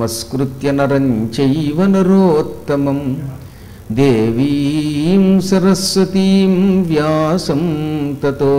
నమస్కృత్య నరం చైవ నరోత్తమం దేవీం సరస్వతీం వ్యాసం తతో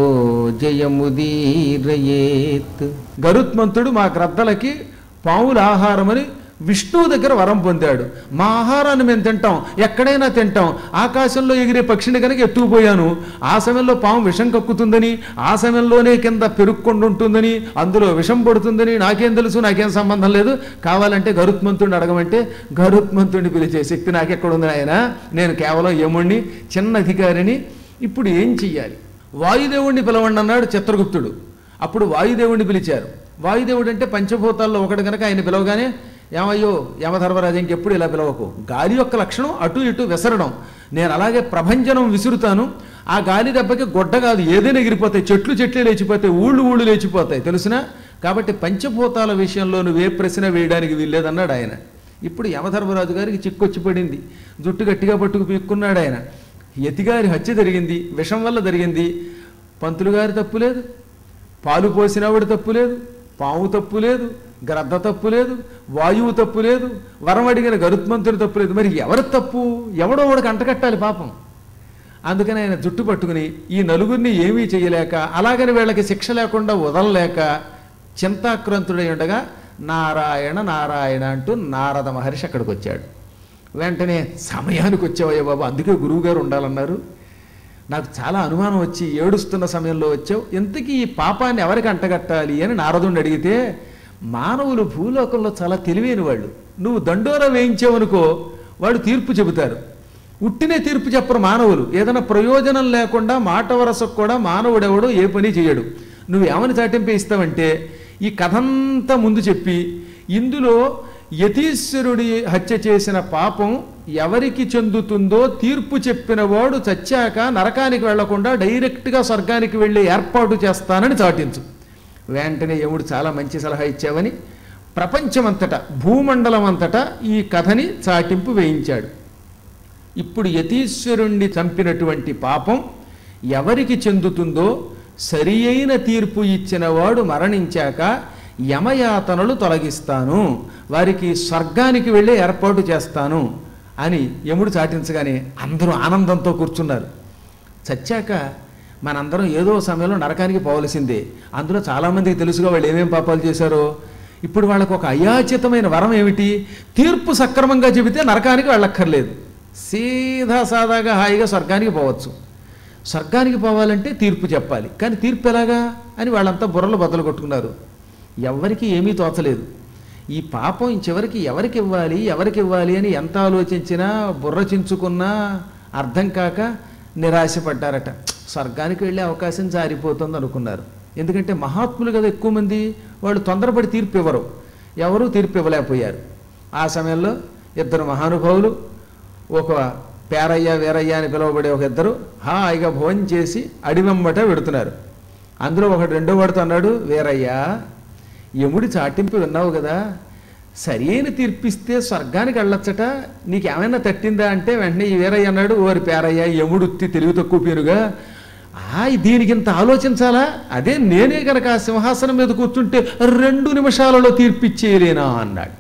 జయముదీరయేత్ గరుత్మంతుడు మా గ్రద్దలకి పావుల ఆహారమని విష్ణువు దగ్గర వరం పొందాడు మా ఆహారాన్ని మేము తింటాం ఎక్కడైనా తింటాం ఆకాశంలో ఎగిరే పక్షిని కనుక ఎత్తుకుపోయాను ఆ సమయంలో పాము విషం కక్కుతుందని ఆ సమయంలోనే కింద పెరుక్ಕೊಂಡು ఉంటుందని అందులో విషం పడుతుందని నాకేం తెలుసు నాకేం సంబంధం లేదు కావాలంటే గరుత్మంతుడిని అడగమంటే గరుత్మంతుడిని పిలిచే శక్తి నాకెక్కడుంది ఆయన నేను కేవలం యముణ్ణి చిన్న అధికారిని ఇప్పుడు ఏం చెయ్యాలి వాయుదేవుణ్ణి పిలవండి అన్నాడు చిత్రగుప్తుడు అప్పుడు వాయుదేవుణ్ణి పిలిచారు వాయుదేవుడు అంటే పంచభూతాల్లో ఒకటి కనుక ఆయన పిలవగానే ఏమయ్యో యమధర్మరాజు ఇంకెప్పుడు ఇలా పిలవకు గాలి యొక్క లక్షణం అటు ఇటు విసరడం నేను అలాగే ప్రభంజనం విసురుతాను ఆ గాలి దెబ్బకి గొడ్డ కాదు ఏదైనా ఎగిరిపోతాయి చెట్లు చెట్లే లేచిపోతాయి ఊళ్ళు ఊళ్ళు లేచిపోతాయి తెలుసునా కాబట్టి పంచభూతాల విషయంలో నువ్వు ఏ ప్రశ్న వేయడానికి వీల్లేదన్నాడు ఆయన ఇప్పుడు యమధర్మరాజు గారికి చిక్కొచ్చి పడింది జుట్టు గట్టిగా పట్టుకు పీక్కున్నాడు ఆయన యతిగారి హత్య జరిగింది విషం వల్ల జరిగింది పంతులు గారి తప్పు లేదు పాలు పోసినవాడు తప్పు లేదు పాము తప్పు లేదు గ్రద్ద తప్పు లేదు వాయువు తప్పు లేదు వరం అడిగిన గరుత్మంతుడు తప్పు లేదు మరి ఎవరి తప్పు ఎవడో వాడికి అంటకట్టాలి పాపం అందుకని ఆయన జుట్టు పట్టుకుని ఈ నలుగురిని ఏమీ చేయలేక అలాగని వీళ్ళకి శిక్ష లేకుండా వదలలేక చింతాక్రాంతుడై ఉండగా నారాయణ నారాయణ అంటూ నారద మహర్షి అక్కడికి వచ్చాడు వెంటనే సమయానికి వచ్చావయ్య బాబు అందుకే గురువుగారు ఉండాలన్నారు నాకు చాలా అనుమానం వచ్చి ఏడుస్తున్న సమయంలో వచ్చావు ఇంతకీ ఈ పాపాన్ని ఎవరికి అంటగట్టాలి అని నారదుడిని అడిగితే మానవులు భూలోకంలో చాలా తెలివైన వాళ్ళు నువ్వు దండోరా వేయించావనుకో వాడు తీర్పు చెబుతారు ఉట్టినే తీర్పు చెప్పరు మానవులు ఏదైనా ప్రయోజనం లేకుండా మాట వరసకు కూడా మానవుడెవడో ఏ పని చేయడు నువ్వు ఏమని చాటింపే ఇస్తావంటే ఈ కథంతా ముందు చెప్పి ఇందులో యతీశ్వరుడి హత్య చేసిన పాపం ఎవరికి చెందుతుందో తీర్పు చెప్పిన వాడు చచ్చాక నరకానికి వెళ్లకుండా డైరెక్ట్గా స్వర్గానికి వెళ్ళి ఏర్పాటు చేస్తానని చాటించు వెంటనే యముడు చాలా మంచి సలహా ఇచ్చావని ప్రపంచమంతటా భూమండలం అంతటా ఈ కథని చాటింపు వేయించాడు ఇప్పుడు యతీశ్వరుణ్ణి చంపినటువంటి పాపం ఎవరికి చెందుతుందో సరి అయిన తీర్పు ఇచ్చిన వాడు మరణించాక యమయాతనలు తొలగిస్తాను వారికి స్వర్గానికి వెళ్ళే ఏర్పాటు చేస్తాను అని యముడు చాటించగానే అందరూ ఆనందంతో కూర్చున్నారు చచ్చాక మనందరం ఏదో సమయంలో నరకానికి పోవలసిందే అందులో చాలామందికి తెలుసుగా వాళ్ళు ఏమేం పాపాలు చేశారో ఇప్పుడు వాళ్ళకు ఒక అయాచితమైన వరం ఏమిటి తీర్పు సక్రమంగా చెబితే నరకానికి వెళ్ళక్కర్లేదు సీదా సాదాగా హాయిగా స్వర్గానికి పోవచ్చు స్వర్గానికి పోవాలంటే తీర్పు చెప్పాలి కానీ తీర్పు ఎలాగా అని వాళ్ళంతా బుర్రలు బద్దలు కొట్టుకున్నారు ఎవరికి ఏమీ తోచలేదు ఈ పాపం చివరికి ఎవరికి ఇవ్వాలి ఎవరికి ఇవ్వాలి అని ఎంత ఆలోచించినా బుర్ర చించుకున్నా అర్థం కాక నిరాశపడ్డారట స్వర్గానికి వెళ్ళే అవకాశం జారిపోతుంది అనుకున్నారు ఎందుకంటే మహాత్ములు కదా ఎక్కువ మంది వాళ్ళు తొందరపడి తీర్పు ఇవ్వరు ఎవరూ తీర్పు ఇవ్వలేకపోయారు ఆ సమయంలో ఇద్దరు మహానుభావులు ఒక పేరయ్య వీరయ్య అని పిలువబడే ఒక ఇద్దరు హాయిగా భోజనం చేసి అడివెంబట పెడుతున్నారు అందులో ఒకడు రెండో వాడితో అన్నాడు వీరయ్య యముడి చాటింపు విన్నావు కదా సరైన తీర్పిస్తే స్వర్గానికి వెళ్ళొచ్చట నీకేమైనా తట్టిందా అంటే వెంటనే ఈ వీరయ్య అన్నాడు ఓరి పేరయ్య యముడు ఉత్తి తెలివి తక్కువ పేరుగా ఆ దీనికి ఇంత ఆలోచించాలా అదే నేనే కనుక ఆ సింహాసనం మీద కూర్చుంటే రెండు నిమిషాలలో తీర్పిచ్చేయలేనా అన్నాడు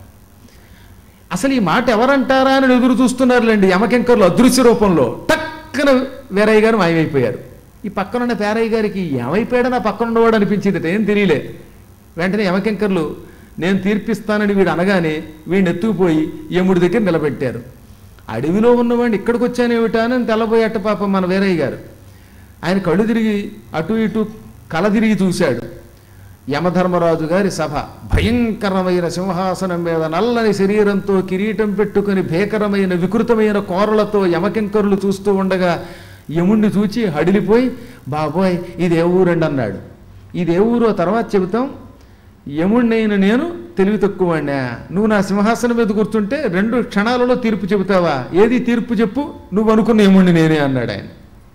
అసలు ఈ మాట ఎవరంటారా అని ఎదురు చూస్తున్నారులేండి యమకెంకర్లు అదృశ్య రూపంలో టక్కన వీరయ్య గారు మాయమైపోయారు ఈ పక్కనున్న పేరయ్య గారికి ఏమైపోయాడని ఆ పక్కన ఉన్నవాడు అనిపించింది ఏం తెలియలే వెంటనే యమకెంకర్లు నేను తీర్పిస్తానని వీడు అనగానే వీడిని ఎత్తుకుపోయి యముడి దగ్గర నిలబెట్టారు అడవిలో ఉన్నవాడిని ఇక్కడికి వచ్చానేమిటా అని తెల్లబోయేట పాపం మన వీరయ్య గారు ఆయన కళ్ళు తిరిగి అటు ఇటు కల తిరిగి చూశాడు యమధర్మరాజు గారి సభ భయంకరమైన సింహాసనం మీద నల్లని శరీరంతో కిరీటం పెట్టుకుని భీకరమైన వికృతమైన కోరలతో యమకింకరులు చూస్తూ ఉండగా యముణ్ణి చూచి హడిలిపోయి బాబోయ్ ఇదే ఊరండి అన్నాడు ఇదే ఊరు తర్వాత చెబుతాం యముణ్ణైన నేను తెలివి తక్కువన్నా నువ్వు నా సింహాసనం మీద కూర్చుంటే రెండు క్షణాలలో తీర్పు చెబుతావా ఏది తీర్పు చెప్పు నువ్వు అనుకున్న యముణ్ణి నేనే అన్నాడు ఆయన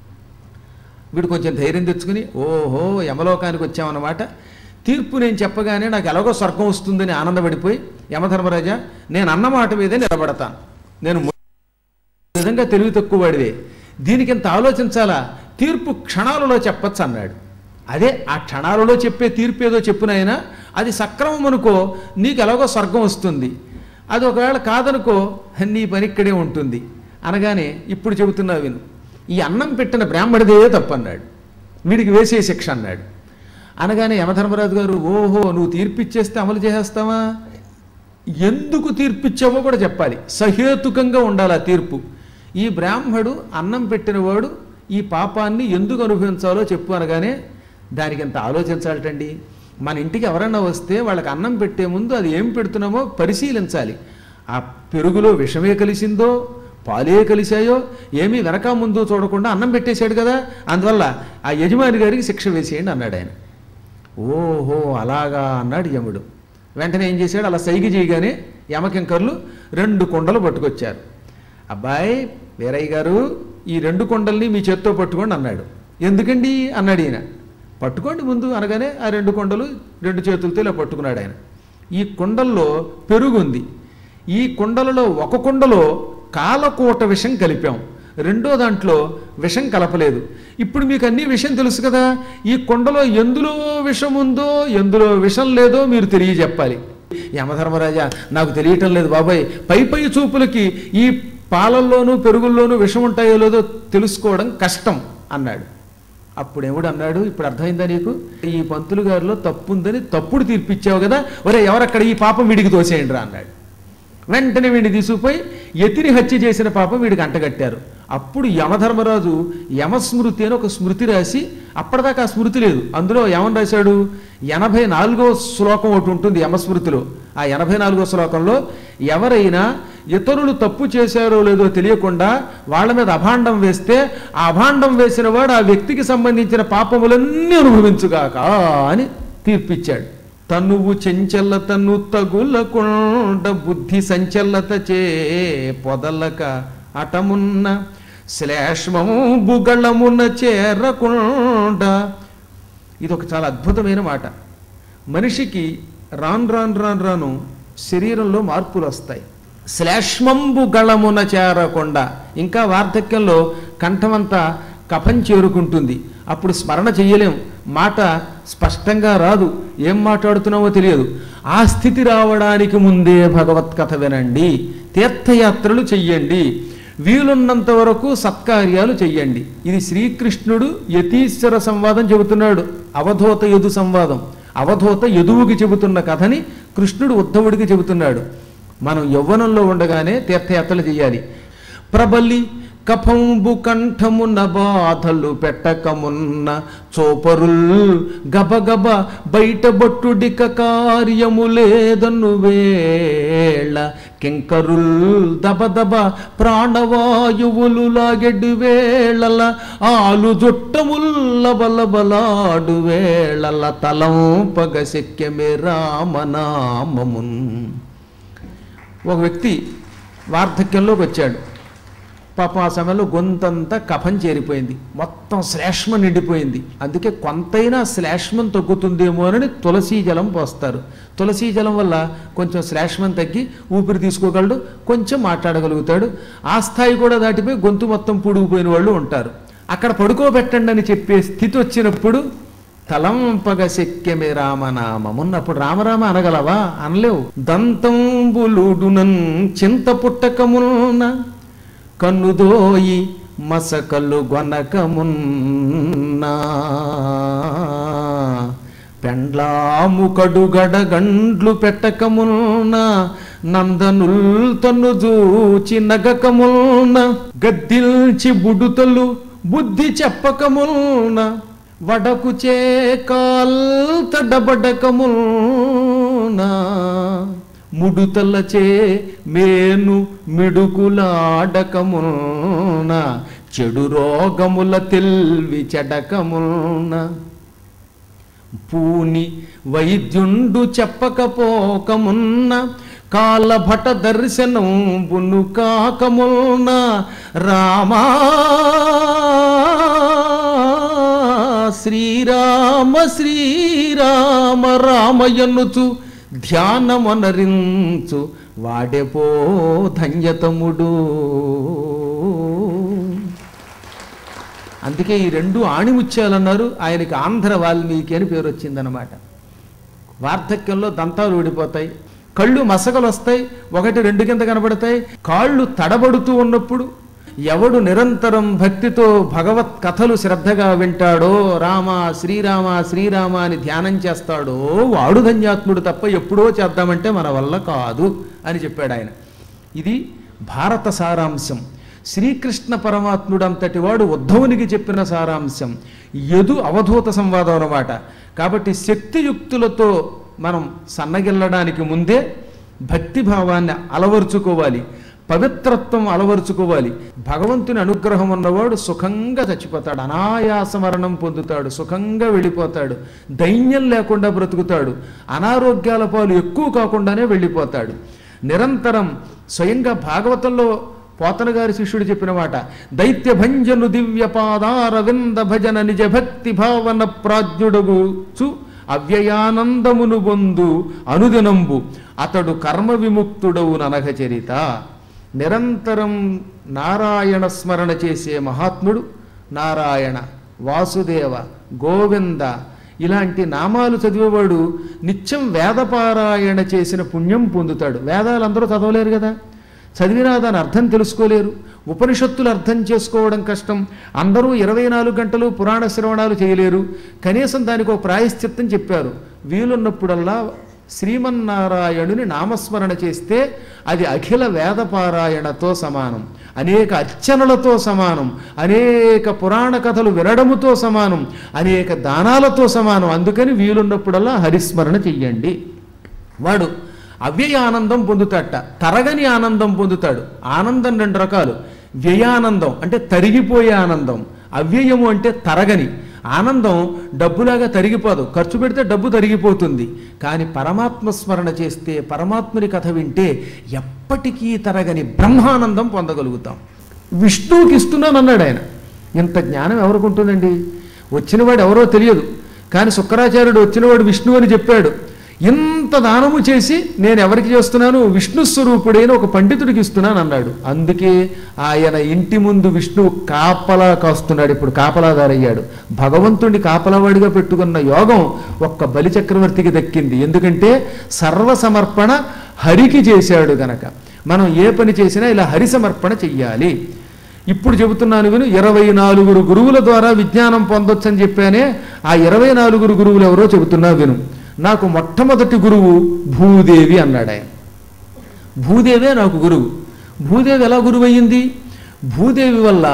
వీడు కొంచెం ధైర్యం తెచ్చుకుని ఓహో యమలోకానికి వచ్చామన్నమాట తీర్పు నేను చెప్పగానే నాకు ఎలాగో స్వర్గం వస్తుందని ఆనందపడిపోయి యమధర్మరాజా నేను అన్న మాట మీదే నిలబడతాను నేను ము- నిజంగా తెలివి తక్కువ వాడివే దీనికి ఇంత ఆలోచించాలా తీర్పు క్షణాలలో చెప్పచ్చు అన్నాడు అదే ఆ క్షణాలలో చెప్పే తీర్పు ఏదో చెప్పునైనా అది సక్రమం అనుకో నీకు ఎలాగో స్వర్గం వస్తుంది అది ఒకవేళ కాదనుకో నీ పని ఇక్కడే ఉంటుంది అనగానే ఇప్పుడు చెబుతున్నా విను ఈ అన్నం పెట్టిన బ్రాహ్మడిదే తప్పన్నాడు వీడికి వేసే శిక్ష అన్నాడు అనగానే యమధర్మరాజు గారు ఓహో నువ్వు తీర్పిచ్చేస్తే అమలు చేసేస్తావా ఎందుకు తీర్పిచ్చావో కూడా చెప్పాలి సహేతుకంగా ఉండాలి ఆ తీర్పు ఈ బ్రాహ్మడు అన్నం పెట్టినవాడు ఈ పాపాన్ని ఎందుకు అనుభవించాలో చెప్పు అనగానే దానికి ఎంత ఆలోచించాలటండి మన ఇంటికి ఎవరన్నా వస్తే వాళ్ళకి అన్నం పెట్టే ముందు అది ఏం పెడుతున్నామో పరిశీలించాలి ఆ పెరుగులో విషమే కలిసిందో పాలే కలిశాయో ఏమీ వెనక ముందు చూడకుండా అన్నం పెట్టేశాడు కదా అందువల్ల ఆ యజమాని గారికి శిక్ష వేసేయండి అన్నాడు ఆయన ఓహో అలాగా అన్నాడు యముడు వెంటనే ఏం చేశాడు అలా సైగ చేయగానే యమకింకర్లు రెండు కొండలు పట్టుకొచ్చారు అబ్బాయి వీరయ్య గారు ఈ రెండు కొండల్ని మీ చేత్తో పట్టుకోండి అన్నాడు ఎందుకండి అన్నాడు ఈయన పట్టుకోండి ముందు అనగానే ఆ రెండు కొండలు రెండు చేతులతో ఇలా పట్టుకున్నాడు ఆయన ఈ కొండల్లో పెరుగుంది ఈ కొండలలో ఒక కొండలో కాలకోట విషం కలిపాం రెండో దాంట్లో విషం కలపలేదు ఇప్పుడు మీకు అన్ని విషయం తెలుసు కదా ఈ కొండలో ఎందులో విషం ఉందో ఎందులో విషం లేదో మీరు తెలియజెప్పాలి యమధర్మరాజా నాకు తెలియటం లేదు బాబాయ్ పై పై చూపులకి ఈ పాలల్లోనూ పెరుగుల్లోనూ విషం ఉంటాయో లేదో తెలుసుకోవడం కష్టం అన్నాడు అప్పుడు ఎవడు అన్నాడు ఇప్పుడు అర్థమైందా నీకు ఈ పంతులు గారిలో తప్పుందని తప్పుడు తీర్పిచ్చావు కదా ఒరే ఎవరక్కడ ఈ పాపం వీడికి తోసేయండి రా అన్నాడు వెంటనే వీడిని తీసుకుపోయి ఎతిని హత్య చేసిన పాపం వీడికి అంటగట్టారు అప్పుడు యమధర్మరాజు యమస్మృతి అని ఒక స్మృతి రాసి అప్పటిదాకా ఆ స్మృతి లేదు అందులో ఏమని రాశాడు ఎనభై నాలుగో శ్లోకం ఒకటి ఉంటుంది యమస్మృతిలో ఆ ఎనభై నాలుగో శ్లోకంలో ఎవరైనా ఇతరులు తప్పు చేశారో లేదో తెలియకుండా వాళ్ళ మీద అభాండం వేస్తే ఆ అభాండం వేసిన వాడు ఆ వ్యక్తికి సంబంధించిన పాపములన్నీ అనుభవించుగాక అని తీర్పిచ్చాడు తనువు చెంచల్లతను తగులకుండ బుద్ధి సంచల్లత చే పొదలక అటమున్న శ్లేష్మము బుగళమున చేరకుండ ఇది ఒక చాలా అద్భుతమైన మాట మనిషికి రాను రాను రాను రాను శరీరంలో మార్పులు వస్తాయి శ్లేష్మంబు గళమున చేరకుండా ఇంకా వార్ధక్యంలో కంఠమంతా కఫం చేరుకుంటుంది అప్పుడు స్మరణ చెయ్యలేం మాట స్పష్టంగా రాదు ఏం మాట్లాడుతున్నావో తెలియదు ఆ స్థితి రావడానికి ముందే భగవత్కథ వినండి తీర్థయాత్రలు చెయ్యండి వీలున్నంత వరకు సత్కార్యాలు చెయ్యండి ఇది శ్రీకృష్ణుడు యతీశ్వర సంవాదం చెబుతున్నాడు అవధూత యదు సంవాదం అవధూత యదువుకి చెబుతున్న కథని కృష్ణుడు ఉద్ధవుడికి చెబుతున్నాడు మనం యవ్వనంలో ఉండగానే తీర్థయాత్రలు చేయాలి ప్రబలి కఫంబు కంఠమున బాధలు పెట్టకమున్న చోపరుల్ గబగబ బయటబొట్టుడిక కార్యము లేదను వేళ కింకరుల్ దబదబ ప్రాణవాయువులు లాగెడు వేళల ఆలు జుట్టముల్ల బలబలాడు వేళల తలంపగ శక్యమే రామనామమున్ ఒక వ్యక్తి వార్ధక్యంలోకి వచ్చాడు పాపం ఆ సమయంలో గొంతంతా కఫం చేరిపోయింది మొత్తం శ్లేష్మ నిండిపోయింది అందుకే కొంతైనా శ్లేష్మం తగ్గుతుందేమో అని తులసీ జలం పోస్తారు తులసీ జలం వల్ల కొంచెం శ్లేష్మం తగ్గి ఊపిరి తీసుకోగలడు కొంచెం మాట్లాడగలుగుతాడు ఆ స్థాయి కూడా దాటిపోయి గొంతు మొత్తం పూడుకుపోయిన వాళ్ళు ఉంటారు అక్కడ పడుకోబెట్టండి అని చెప్పే స్థితి వచ్చినప్పుడు తలంపగ శక్యమే రామనామమున్నప్పుడు రామరామ అనగలవా అనలేవు దంతంబులుడునన్ చింత పుట్టకమున్న కన్నుదోయి మసకలు గొనకమున్నా పెండ్లాము కడుగడ గండ్లు పెట్టకమున్న నందనుల్ తన్ను జూచి నగకమున్న గద్దిల్చి బుడుతలు బుద్ధి చెప్పకమున్న వడకు చే కాల్తడబడకమున్నా ముడుతలచే మేను మిడుకులాడకమున చెడు రోగముల తెల్వి చెడకమున పూని వైద్యుండు చెప్పకపోకమున్న కాలభట దర్శనం బును కాకమున్న రామా శ్రీరామ శ్రీరామ రామయనుచు ధ్యానమనరించు వాడెపో ధన్యతముడు అందుకే ఈ రెండు ఆణిముత్యాలన్నారు ఆయనకి ఆంధ్ర వాల్మీకి అని పేరు వచ్చిందనమాట వార్ధక్యంలో దంతాలు ఊడిపోతాయి కళ్ళు మసకలు వస్తాయి ఒకటి రెండు కింద కనబడతాయి కాళ్ళు తడబడుతూ ఉన్నప్పుడు ఎవడు నిరంతరం భక్తితో భగవత్ కథలు శ్రద్ధగా వింటాడో రామ శ్రీరామ శ్రీరామ అని ధ్యానం చేస్తాడో వాడు ధన్యాత్ముడు తప్ప ఎప్పుడో చేద్దామంటే మన వల్ల కాదు అని చెప్పాడు ఆయన ఇది భారత సారాంశం శ్రీకృష్ణ పరమాత్ముడంతటి వాడు ఉద్ధవునికి చెప్పిన సారాంశం యదు అవధూత సంవాదం అన్నమాట కాబట్టి శక్తియుక్తులతో మనం సన్నగిల్లడానికి ముందే భక్తిభావాన్ని అలవరుచుకోవాలి పవిత్రత్వం అలవరుచుకోవాలి భగవంతుని అనుగ్రహం ఉన్నవాడు సుఖంగా చచ్చిపోతాడు అనాయాస మరణం పొందుతాడు సుఖంగా వెళ్ళిపోతాడు దైన్యం లేకుండా బ్రతుకుతాడు అనారోగ్యాల పాలు ఎక్కువ కాకుండానే వెళ్ళిపోతాడు నిరంతరం స్వయంగా భాగవతంలో పోతన గారి శిష్యుడు చెప్పిన మాట దైత్య భంజను దివ్య పాదార వింద భజన నిజ భక్తి భావన ప్రాజ్ఞుడగుచు అవ్యయానందమును బొందు అనుదినంబు అతడు కర్మ విముక్తుడవు ననఘ చరిత నిరంతరం నారాయణ స్మరణ చేసే మహాత్ముడు నారాయణ వాసుదేవ గోవింద ఇలాంటి నామాలు చదివేవాడు నిత్యం వేదపారాయణ చేసిన పుణ్యం పొందుతాడు వేదాలు అందరూ చదవలేరు కదా చదివినా దాని అర్థం తెలుసుకోలేరు ఉపనిషత్తులు అర్థం చేసుకోవడం కష్టం అందరూ ఇరవై నాలుగు గంటలు పురాణ శ్రవణాలు చేయలేరు కనీసం దానికి ఒక ప్రాయశ్చిత్తం చెప్పారు వీలున్నప్పుడల్లా శ్రీమన్నారాయణుని నామస్మరణ చేస్తే అది అఖిల వేదపారాయణతో సమానం అనేక అర్చనలతో సమానం అనేక పురాణ కథలు వినడముతో సమానం అనేక దానాలతో సమానం అందుకని వీలున్నప్పుడల్లా హరిస్మరణ చెయ్యండి వాడు అవ్యయ ఆనందం పొందుతాడట తరగని ఆనందం పొందుతాడు ఆనందం రెండు రకాలు వ్యయానందం అంటే తరిగిపోయే ఆనందం అవ్యయము అంటే తరగని ఆనందం డబ్బులాగా తరిగిపోదు ఖర్చు పెడితే డబ్బు తరిగిపోతుంది కానీ పరమాత్మ స్మరణ చేస్తే పరమాత్ముని కథ వింటే ఎప్పటికీ తరగని బ్రహ్మానందం పొందగలుగుతాం విష్ణువుకి ఇస్తున్నాను అన్నాడు ఆయన ఇంత జ్ఞానం ఎవరికి ఉంటుందండి వచ్చినవాడు ఎవరో తెలియదు కానీ శుక్రాచార్యుడు వచ్చినవాడు విష్ణువు అని చెప్పాడు ఇంత దానము చేసి నేను ఎవరికి చేస్తున్నాను విష్ణు స్వరూపుడైన ఒక పండితుడికి ఇస్తున్నాను అన్నాడు అందుకే ఆయన ఇంటి ముందు విష్ణువు కాపలా కాస్తున్నాడు ఇప్పుడు కాపలాదారయ్యాడు భగవంతుడిని కాపలావాడిగా పెట్టుకున్న యోగం ఒక్క బలి చక్రవర్తికి దక్కింది ఎందుకంటే సర్వసమర్పణ హరికి చేశాడు గనక మనం ఏ పని చేసినా ఇలా హరి సమర్పణ చెయ్యాలి ఇప్పుడు చెబుతున్నాను విను ఇరవై నాలుగురు గురువుల ద్వారా విజ్ఞానం పొందొచ్చని చెప్పానే ఆ ఇరవై నాలుగురు గురువులు ఎవరో చెబుతున్నా విను నాకు మొట్టమొదటి గురువు భూదేవి అన్నాడు ఆయన భూదేవే నాకు గురువు భూదేవి ఎలా గురువు అయ్యింది భూదేవి వల్ల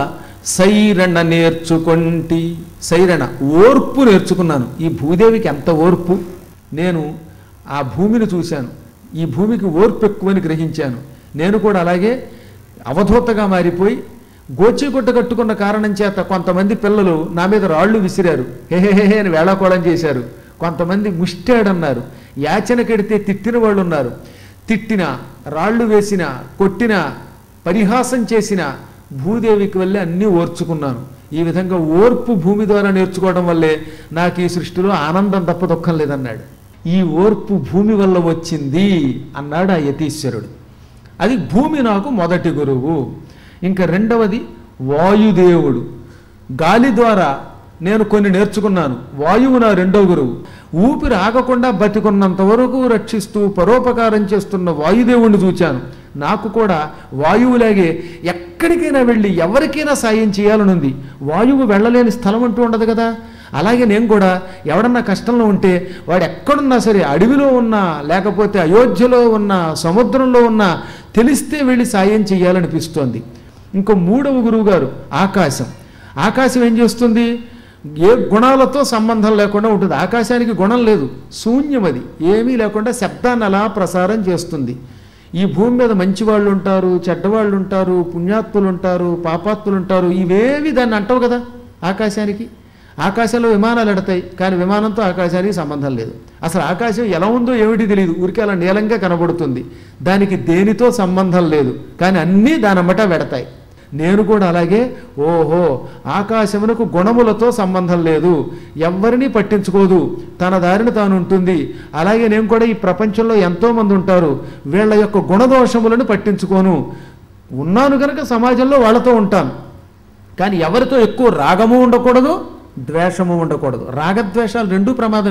సైరణ నేర్చుకొంటి సైరణ ఓర్పు నేర్చుకున్నాను ఈ భూదేవికి ఎంత ఓర్పు నేను ఆ భూమిని చూశాను ఈ భూమికి ఓర్పు ఎక్కువని గ్రహించాను నేను కూడా అలాగే అవధూతగా మారిపోయి గోచిగుట్ట కట్టుకున్న కారణం చేత కొంతమంది పిల్లలు నా మీద రాళ్ళు విసిరారు హేహేహే అని వేళాకోళం చేశారు కొంతమంది ముష్టాడన్నారు యాచన కెడితే తిట్టిన వాళ్ళు ఉన్నారు తిట్టిన రాళ్ళు వేసిన కొట్టిన పరిహాసం చేసిన భూదేవికి వల్లే అన్నీ ఓర్చుకున్నాను ఈ విధంగా ఓర్పు భూమి ద్వారా నేర్చుకోవడం వల్లే నాకు ఈ సృష్టిలో ఆనందం తప్ప దుఃఖం లేదన్నాడు ఈ ఓర్పు భూమి వల్ల వచ్చింది అన్నాడు ఆ యతీశ్వరుడు అది భూమి నాకు మొదటి గురువు ఇంకా రెండవది వాయుదేవుడు గాలి ద్వారా నేను కొన్ని నేర్చుకున్నాను వాయువు నా రెండో గురువు ఊపిరి ఆగకుండా బతికున్నంత వరకు రక్షిస్తూ పరోపకారం చేస్తున్న వాయుదేవుణ్ణి చూచాను నాకు కూడా వాయువులాగే ఎక్కడికైనా వెళ్ళి ఎవరికైనా సాయం చేయాలనుంది వాయువు వెళ్ళలేని స్థలం అంటూ ఉండదు కదా అలాగే నేను కూడా ఎవడన్నా కష్టంలో ఉంటే వాడు ఎక్కడున్నా సరే అడవిలో ఉన్నా లేకపోతే అయోధ్యలో ఉన్నా సముద్రంలో ఉన్నా తెలిస్తే వెళ్ళి సాయం చేయాలనిపిస్తోంది ఇంకో మూడవ గురువు గారు ఆకాశం ఆకాశం ఏం చేస్తుంది ఏ గుణాలతో సంబంధం లేకుండా ఉంటుంది ఆకాశానికి గుణం లేదు శూన్యం అది ఏమీ లేకుండా శబ్దాన్ని అలా ప్రసారం చేస్తుంది ఈ భూమి మీద మంచి వాళ్ళు ఉంటారు చెడ్డవాళ్ళు ఉంటారు పుణ్యాత్ములు ఉంటారు పాపాత్ములు ఉంటారు ఇవేవి దాన్ని అంటావు కదా ఆకాశానికి ఆకాశంలో విమానాలు ఎడతాయి కానీ విమానంతో ఆకాశానికి సంబంధం లేదు అసలు ఆకాశం ఎలా ఉందో ఏమిటి తెలియదు ఊరికే అలా నీలంగా కనబడుతుంది దానికి దేనితో సంబంధం లేదు కానీ అన్నీ దానమ్మట వెడతాయి నేను కూడా అలాగే ఓహో ఆకాశమునకు గుణములతో సంబంధం లేదు ఎవ్వరినీ పట్టించుకోదు తన దారిని తాను ఉంటుంది అలాగే నేను కూడా ఈ ప్రపంచంలో ఎంతోమంది ఉంటారు వీళ్ళ యొక్క గుణదోషములను పట్టించుకోను ఉన్నాను కనుక సమాజంలో వాళ్ళతో ఉంటాను కానీ ఎవరితో ఎక్కువ రాగము ఉండకూడదు ద్వేషము ఉండకూడదు రాగద్వేషాలు రెండూ ప్రమాదమే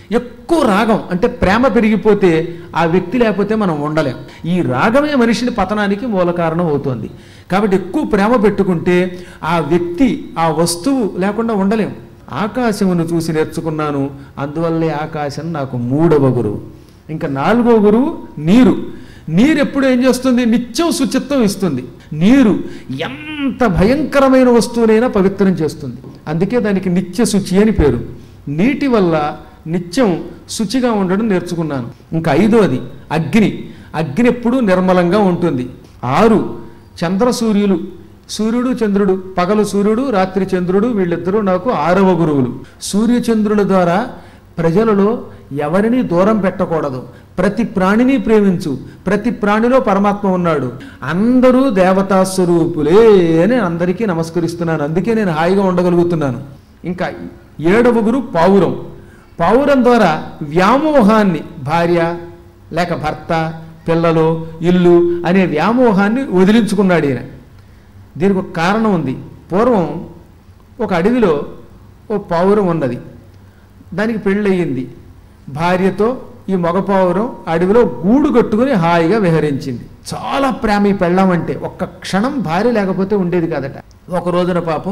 ఎక్కువ రాగం అంటే ప్రేమ పెరిగిపోతే ఆ వ్యక్తి లేకపోతే మనం ఉండలేం ఈ రాగమే మనిషిని పతనానికి మూల కారణం అవుతుంది కాబట్టి ఎక్కువ ప్రేమ పెట్టుకుంటే ఆ వ్యక్తి ఆ వస్తువు లేకుండా ఉండలేం ఆకాశమును చూసి నేర్చుకున్నాను అందువల్లే ఆకాశం నాకు మూడవ గురువు ఇంకా నాలుగో గురువు నీరు నీరు ఎప్పుడు ఏం చేస్తుంది నిత్యం శుచిత్వం ఇస్తుంది నీరు ఎంత భయంకరమైన వస్తువునైనా పవిత్రం చేస్తుంది అందుకే దానికి నిత్య శుచి అని పేరు నీటి వల్ల నిత్యం శుచిగా ఉండడం నేర్చుకున్నాను ఇంకా ఐదోది అగ్ని అగ్ని ఎప్పుడూ నిర్మలంగా ఉంటుంది ఆరు చంద్ర సూర్యులు సూర్యుడు చంద్రుడు పగలు సూర్యుడు రాత్రి చంద్రుడు వీళ్ళిద్దరూ నాకు ఆరవ గురువులు సూర్య చంద్రుల ద్వారా ప్రజలలో ఎవరిని దూరం పెట్టకూడదు ప్రతి ప్రాణిని ప్రేమించు ప్రతి ప్రాణిలో పరమాత్మ ఉన్నాడు అందరూ దేవతా స్వరూపులే అని అందరికీ నమస్కరిస్తున్నాను అందుకే నేను హాయిగా ఉండగలుగుతున్నాను ఇంకా ఏడవ గురు పావురం పావురం ద్వారా వ్యామోహాన్ని భార్య లేక భర్త పిల్లలు ఇల్లు అనే వ్యామోహాన్ని వదిలించుకున్నాడు ఈయన దీనికి ఒక కారణం ఉంది పూర్వం ఒక అడవిలో ఓ పావురం ఉన్నది దానికి పెళ్ళయింది భార్యతో ఈ మగ పావురం అడవిలో గూడు కట్టుకుని హాయిగా విహరించింది చాలా ప్రేమ ఈ పెళ్ళామంటే ఒక్క క్షణం భార్య లేకపోతే ఉండేది కాదట ఒక రోజున పాపం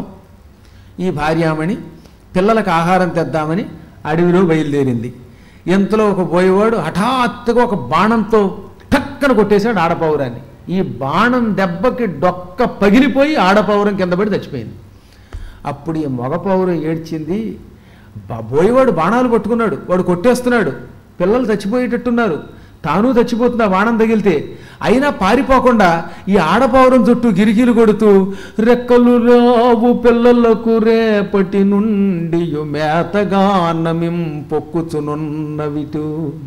ఈ భార్యామణి పిల్లలకు ఆహారం తెద్దామని అడవిలో బయలుదేరింది ఎంతలో ఒక పోయేవాడు హఠాత్తుగా ఒక బాణంతో టక్కన కొట్టేశాడు ఆడపౌరాన్ని ఈ బాణం దెబ్బకి డొక్క పగిలిపోయి ఆడపౌరం కింద పడి చచ్చిపోయింది అప్పుడు ఈ మగ పౌరం ఏడ్చింది బా- పోయేవాడు బాణాలు పట్టుకున్నాడు వాడు కొట్టేస్తున్నాడు పిల్లలు చచ్చిపోయేటట్టున్నారు తాను చచ్చిపోతుంది ఆ బాణం తగిలితే అయినా పారిపోకుండా ఈ ఆడపౌరం చుట్టూ గిరిగిలు కొడుతూ రెక్కలు రావు పిల్లలకు రేపటి నుండి మేతగా అన్నమిం పొక్కుచునున్నవిటు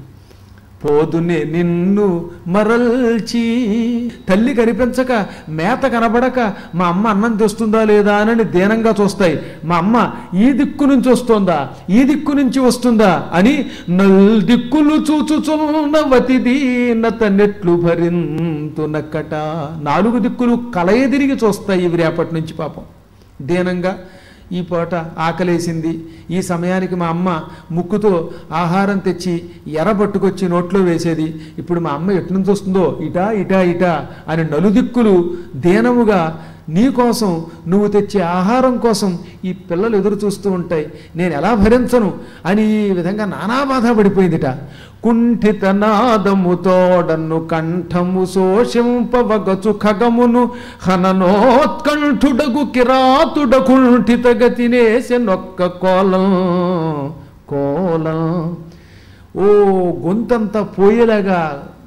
పోదునే నిన్ను మరల్చి తల్లి కనిపించక మేత కనబడక మా అమ్మ అన్నం తెస్తుందా లేదా అని దీనంగా చూస్తాయి మా అమ్మ ఈ దిక్కు నుంచి వస్తుందా ఈ దిక్కు నుంచి వస్తుందా అని నల్ దిక్కులు చూచుచున్న వతిదీనత నెట్లు భరింతునక్కట నాలుగు దిక్కులు కలయదిరిగి చూస్తాయి ఇవి రేపటి నుంచి పాపం దీనంగా ఈ పూట ఆకలేసింది ఈ సమయానికి మా అమ్మ ముక్కుతో ఆహారం తెచ్చి ఎర పట్టుకొచ్చి నోట్లో వేసేది ఇప్పుడు మా అమ్మ ఎటు నుంచి వస్తుందో ఇటా ఇటా ఇటా అని నలుదిక్కులు దీనముగా నీ కోసం నువ్వు తెచ్చే ఆహారం కోసం ఈ పిల్లలు ఎదురు చూస్తూ ఉంటాయి నేను ఎలా భరించను అని ఈ విధంగా నానా బాధ పడిపోయిందిట కుంఠిత నాదముతోడన్ను కంఠము శోషింపవగచు ఖగమును హననోత్కంఠుడగు కిరాతుడ కుంఠిత గతినేసెనొక్క కోలం కోలం ఓ గొంతంతా పోయేలాగా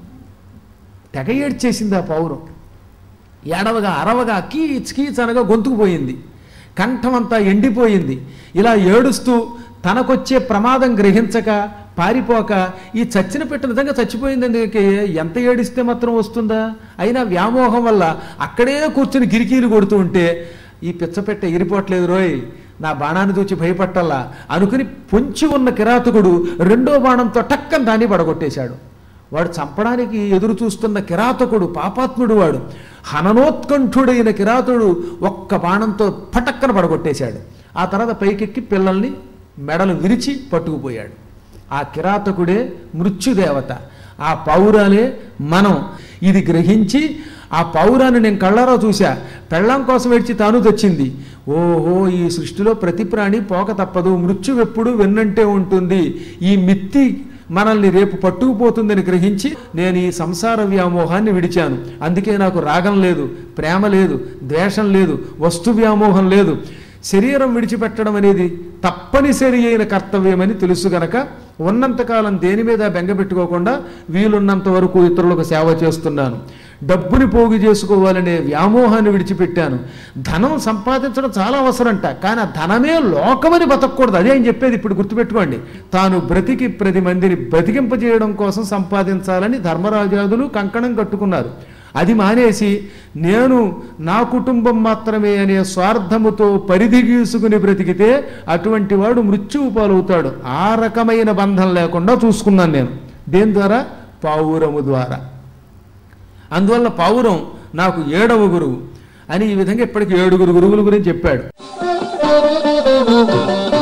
తెగ ఏడ్చేసింది ఆ పౌరం ఏడవగా అరవగా కీచ్ కీచ్ అనగా గొంతుకు పోయింది కంఠమంతా ఎండిపోయింది ఇలా ఏడుస్తూ తనకొచ్చే ప్రమాదం గ్రహించక పారిపోక ఈ చచ్చిన పెట్ట నిజంగా చచ్చిపోయింది అందుకే ఎంత ఏడిస్తే మాత్రం వస్తుందా అయినా వ్యామోహం వల్ల అక్కడే కూర్చుని గిరికీలు కొడుతూ ఉంటే ఈ పిచ్చపెట్ట ఎగిరిపోవట్లేదు రోయ్ నా బాణాన్ని చూచి భయపట్టాలా అనుకుని పొంచి ఉన్న కిరాతకుడు రెండో బాణంతో టక్కన దాన్ని పడగొట్టేశాడు వాడు చంపడానికి ఎదురు చూస్తున్న కిరాతకుడు పాపాత్ముడు వాడు హననోత్కంఠుడైన కిరాతుడు ఒక్క బాణంతో పటక్కన పడగొట్టేశాడు ఆ తర్వాత పైకెక్కి పిల్లల్ని మెడలు విరిచి పట్టుకుపోయాడు ఆ కిరాతకుడే మృత్యుదేవత ఆ పౌరాలే మనం ఇది గ్రహించి ఆ పౌరాన్ని నేను కళ్ళారా చూశా పెళ్ళాం కోసం ఏడ్చి తాను తెచ్చింది ఓహో ఈ సృష్టిలో ప్రతి ప్రాణి పోక తప్పదు మృత్యు ఎప్పుడు వెన్నంటే ఉంటుంది ఈ మిత్తి మనల్ని రేపు పట్టుకుపోతుందని గ్రహించి నేను ఈ సంసార వ్యామోహాన్ని విడిచాను అందుకే నాకు రాగం లేదు ప్రేమ లేదు ద్వేషం లేదు వస్తు వ్యామోహం లేదు శరీరం విడిచిపెట్టడం అనేది తప్పనిసరి అయిన కర్తవ్యమని తెలుసు గనక ఉన్నంతకాలం దేని మీద బెంగపెట్టుకోకుండా వీలున్నంత వరకు ఇతరులకు సేవ చేస్తున్నాను డబ్బుని పోగు చేసుకోవాలనే వ్యామోహాన్ని విడిచిపెట్టాను ధనం సంపాదించడం చాలా అవసరంట కానీ ఆ ధనమే లోకమని బతకూడదు అదే ఆయన చెప్పేది ఇప్పుడు గుర్తుపెట్టుకోండి తాను బ్రతికి ప్రతి మందిని బ్రతికింపజేయడం కోసం సంపాదించాలని ధర్మరాజాదులు కంకణం కట్టుకున్నారు అది మానేసి నేను నా కుటుంబం మాత్రమే అనే స్వార్థముతో పరిధి గీసుకుని బ్రతికితే అటువంటి వాడు మృత్యువు పాలవుతాడు ఆ రకమైన బంధం లేకుండా చూసుకున్నాను నేను దేని ద్వారా పావురము ద్వారా అందువల్ల పావురం నాకు ఏడవ గురువు అని ఈ విధంగా ఇప్పటికి ఏడుగురు గురువుల గురించి చెప్పాడు